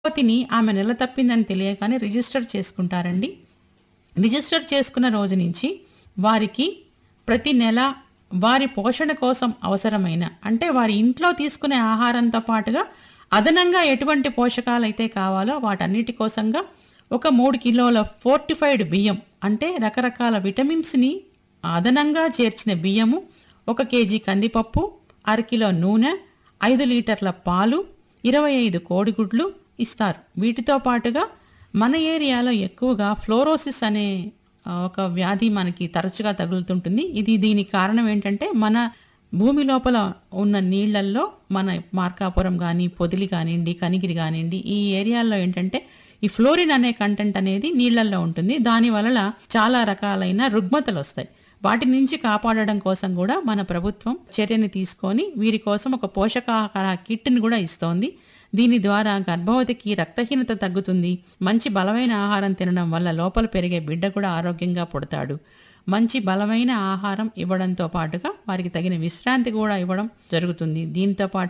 గర్భవతిని ఆమె నెల తప్పిందని తెలియగానే రిజిస్టర్ చేసుకుంటారండి రిజిస్టర్ చేసుకున్న రోజు నుంచి వారికి ప్రతి నెల వారి పోషణ కోసం అవసరమైన అంటే వారి ఇంట్లో తీసుకునే ఆహారంతో పాటుగా అదనంగా ఎటువంటి పోషకాలు అయితే కావాలో వాటన్నిటి కోసంగా ఒక మూడు కిలోల ఫోర్టిఫైడ్ బియ్యం అంటే రకరకాల విటమిన్స్ని అదనంగా చేర్చిన బియ్యము ఒక కేజీ కందిపప్పు అరకిలో నూనె ఐదు లీటర్ల పాలు ఇరవై ఐదు కోడిగుడ్లు ఇస్తారు వీటితో పాటుగా మన ఏరియాలో ఎక్కువగా ఫ్లోరోసిస్ అనే ఆ, ఒక వ్యాధి మనకి తరచుగా తగులుతుంటుంది ఇది దీనికి కారణం ఏంటంటే మన భూమి లోపల ఉన్న నీళ్ళల్లో మన మార్కాపురం కానీ పొదిలి కానివ్వండి కనిగిరి కానివ్వండి ఈ ఏరియాల్లో ఏంటంటే ఈ ఫ్లోరిన్ అనే కంటెంట్ అనేది నీళ్ళల్లో ఉంటుంది దాని వలన చాలా రకాలైన రుగ్మతలు వస్తాయి వాటి నుంచి కాపాడడం కోసం కూడా మన ప్రభుత్వం చర్యని తీసుకొని వీరి కోసం ఒక పోషకాహార కిట్ని కూడా ఇస్తోంది దీని ద్వారా గర్భవతికి రక్తహీనత తగ్గుతుంది మంచి బలమైన ఆహారం తినడం వల్ల లోపల పెరిగే బిడ్డ కూడా ఆరోగ్యంగా పుడతాడు మంచి బలమైన ఆహారం ఇవ్వడంతో పాటుగా వారికి తగిన విశ్రాంతి కూడా ఇవ్వడం జరుగుతుంది దీంతో పాటు